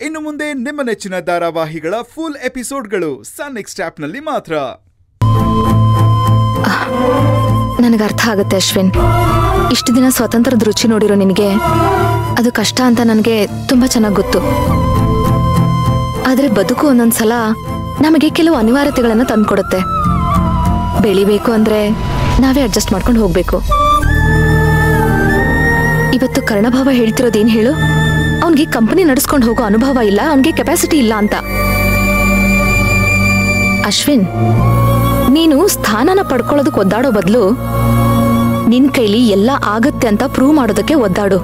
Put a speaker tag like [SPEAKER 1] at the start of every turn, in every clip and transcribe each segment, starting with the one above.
[SPEAKER 1] ಇನ್ನು ಮುಂದೆ ನಿಮ್ಮ ನೆಚ್ಚಿನ ಧಾರಾವಾಹಿಗಳ ಫುಲ್ ಎಪಿಸೋಡ್ಗಳು ಸನ್ ನೆಕ್ಸ್ಟ್ ಆಪ್ನಲ್ಲಿ ಮಾತ್ರ
[SPEAKER 2] ನನಗೆ ಅರ್ಥ ಆಗುತ್ತೆ ಅಶ್ವಿನ್ ಇಷ್ಟು ದಿನ ಸ್ವತಂತ್ರದ ರುಚಿ ನೋಡಿರೋ ನಿನಗೆ ಅದು ಕಷ್ಟ ಅಂತ ನನಗೆ ತುಂಬಾ ಚೆನ್ನಾಗಿ ಗೊತ್ತು ಆದ್ರೆ ಬದುಕು ಒಂದೊಂದ್ಸಲ ನಮಗೆ ಕೆಲವು ಅನಿವಾರ್ಯತೆಗಳನ್ನ ತಂದ್ಕೊಡುತ್ತೆ ಬೆಳಿಬೇಕು ಅಂದ್ರೆ ನಾವೇ ಅಡ್ಜಸ್ಟ್ ಮಾಡ್ಕೊಂಡು ಹೋಗ್ಬೇಕು ಇವತ್ತು ಕರ್ಣಭಾವ ಹೇಳ್ತಿರೋದೇನ್ ಹೇಳು ಅವನ್ಗೆ ಕಂಪನಿ ನಡೆಸ್ಕೊಂಡು ಹೋಗೋ ಅನುಭವ ಇಲ್ಲ ಅವನ್ಗೆ ಕೆಪಾಸಿಟಿ ಇಲ್ಲ ಅಂತ ಅಶ್ವಿನ್ ನೀನು ಸ್ಥಾನನ ಪಡ್ಕೊಳ್ಳೋದಕ್ಕೆ ಒದ್ದಾಡೋ ಬದಲು ನಿನ್ ಕೈಲಿ ಎಲ್ಲ ಆಗತ್ತೆ ಅಂತ ಪ್ರೂವ್ ಮಾಡೋದಕ್ಕೆ ಒದ್ದಾಡು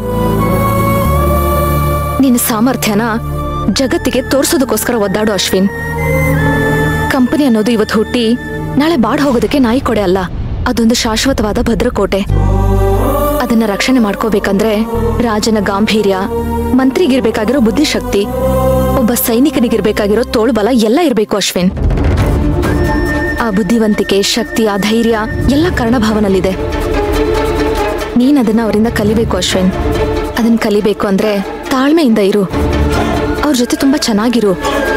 [SPEAKER 2] ನಿನ್ನ ಸಾಮರ್ಥ್ಯನ ಜಗತ್ತಿಗೆ ತೋರ್ಸೋದಕ್ಕೋಸ್ಕರ ಒದ್ದಾಡು ಅಶ್ವಿನ್ ಕಂಪನಿ ಅನ್ನೋದು ಇವತ್ತು ಹುಟ್ಟಿ ನಾಳೆ ಬಾಡ್ ಹೋಗೋದಕ್ಕೆ ನಾಯಿ ಕೊಡೆ ಅಲ್ಲ ಅದೊಂದು ಶಾಶ್ವತವಾದ ಭದ್ರಕೋಟೆ ಅದನ್ನ ರಕ್ಷಣೆ ಮಾಡ್ಕೋಬೇಕಂದ್ರೆ ರಾಜನ ಗಾಂಭೀರ್ಯ ಮಂತ್ರಿಗಿರ್ಬೇಕಾಗಿರೋ ಬುದ್ಧಿಶಕ್ತಿ ಒಬ್ಬ ಸೈನಿಕನಿಗಿರ್ಬೇಕಾಗಿರೋ ತೋಳ್ಬಲ ಎಲ್ಲ ಇರ್ಬೇಕು ಅಶ್ವಿನ್ ಆ ಬುದ್ಧಿವಂತಿಕೆ ಶಕ್ತಿ ಆ ಧೈರ್ಯ ಎಲ್ಲ ಕರ್ಣಭಾವನಲ್ಲಿದೆ ನೀನ್ ಅದನ್ನ ಅವರಿಂದ ಕಲಿಬೇಕು ಅಶ್ವಿನ್ ಅದನ್ನ ಕಲಿಬೇಕು ಅಂದ್ರೆ ತಾಳ್ಮೆಯಿಂದ ಇರು ಅವ್ರ ಜೊತೆ ತುಂಬಾ ಚೆನ್ನಾಗಿರು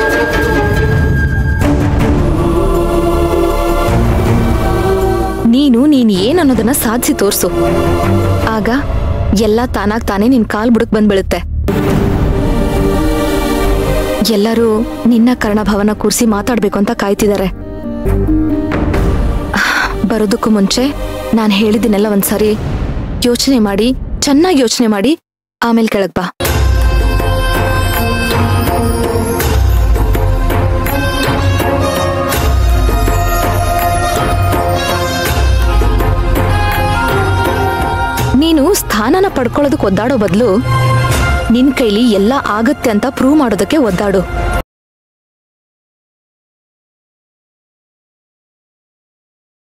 [SPEAKER 2] ನೀನು ನೀನ್ ಏನ್ ಅನ್ನೋದನ್ನ ಸಾಧಿಸಿ ತೋರ್ಸು ಆಗ ಎಲ್ಲ ತಾನಾಗ್ ತಾನೇ ನಿನ್ ಕಾಲ್ ಬುಡಕ್ ಬಂದ್ಬಿಡುತ್ತೆ ಎಲ್ಲರೂ ನಿನ್ನ ಕರ್ಣಭವನ ಕೂರಿಸಿ ಮಾತಾಡ್ಬೇಕು ಅಂತ ಕಾಯ್ತಿದ್ದಾರೆ ಬರೋದಕ್ಕೂ ಮುಂಚೆ ನಾನು ಹೇಳಿದ್ದನ್ನೆಲ್ಲ ಒಂದ್ಸರಿ ಯೋಚನೆ ಮಾಡಿ ಚೆನ್ನಾಗಿ ಯೋಚನೆ ಮಾಡಿ ಆಮೇಲೆ ಕೆಳಗ್ ಬಾ ನೀನು ಸ್ಥಾನನ ಪಡ್ಕೊಳ್ಳೋದಕ್ಕೆ ಒದ್ದಾಡೋ ಬದಲು ನಿನ್ ಕೈಲಿ ಎಲ್ಲ ಆಗತ್ತೆ ಅಂತ ಪ್ರೂವ್ ಮಾಡೋದಕ್ಕೆ ಒದ್ದಾಡು